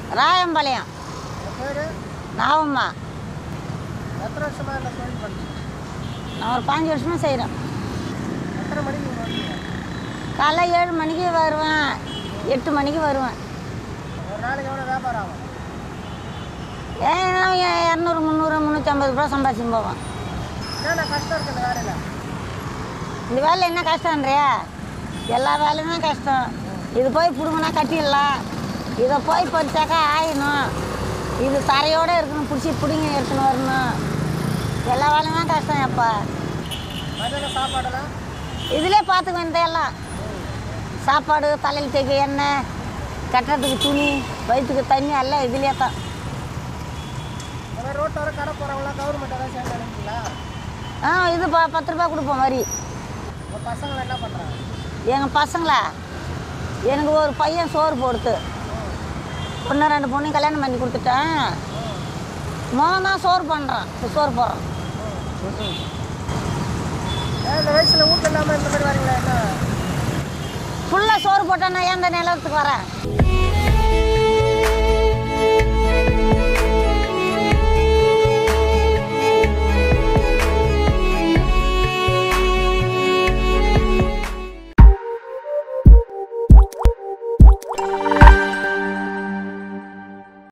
ராயம்பாளையம் உங்கள் பேர் நாவம்மா எத்தனை வருஷமாக இந்த தொழில் பண்ணுறீங்க நான் ஒரு பாஞ்சு வருஷமாக செய்கிறேன் எத்தனை மணிக்கு இங்கே வருவீங்க காலைல ஏழு மணிக்கு வருவேன் எட்டு மணிக்கு வருவேன் ஒரு நாளைக்கு எவ்வளோ வியாபாரம் ஆகும் ஏன் இரநூறு முந்நூறு முந்நூற்றம்பது ரூபா சம்பாதிச்சுன்னு போவேன் என்னென்ன கஷ்டம் இருக்குது இந்த வேலையில் இந்த வேலை என்ன கஷ்டன்றியா எல்லா வேலையுமே கஷ்டம் இது போய் பிடுங்கினா கட்டிடலாம் இதை போய் பறிச்சாக்கா ஆயிடணும் இது தரையோடு இருக்கணும் பிடிச்சி பிடுங்கி எடுத்துன்னு வரணும் எல்லா வேலையுமே கஷ்டம் எப்போ மதியான சாப்பாடெல்லாம் இதிலே பார்த்துக்க வேண்டியதெல்லாம் சாப்பாடு தலையில் தேய்க்க எண்ணெய் கட்டுறதுக்கு துணி வயிற்றுக்கு தண்ணி எல்லாம் இதிலே தான் இந்த மாதிரி ரோட்டோர கடை போகிறவங்களாம் கவர்மெண்ட் ஏதாவது சேர்ந்து அனுப்பிங்களா ஆ இது ப பத்து ரூபா கொடுப்போம் வரி உங்கள் பசங்களை என்ன பண்ணுறாங்க எங்கள் பசங்களா எனக்கு ஒரு பையன் சோறு போடுது ஒன்று ரெண்டு பொண்ணு கல்யாணம் பண்ணி கொடுத்துட்டேன் மோகன் தான் சோறு பண்ணுறான் இப்போ சோறு போடுறான் ஏன் இந்த வயசில் வீட்டில் இல்லாமல் இந்த மாதிரி வரீங்களா என்ன ஃபுல்லாக சோறு போட்டேன்னா ஏன் இந்த நிலத்துக்கு வரேன்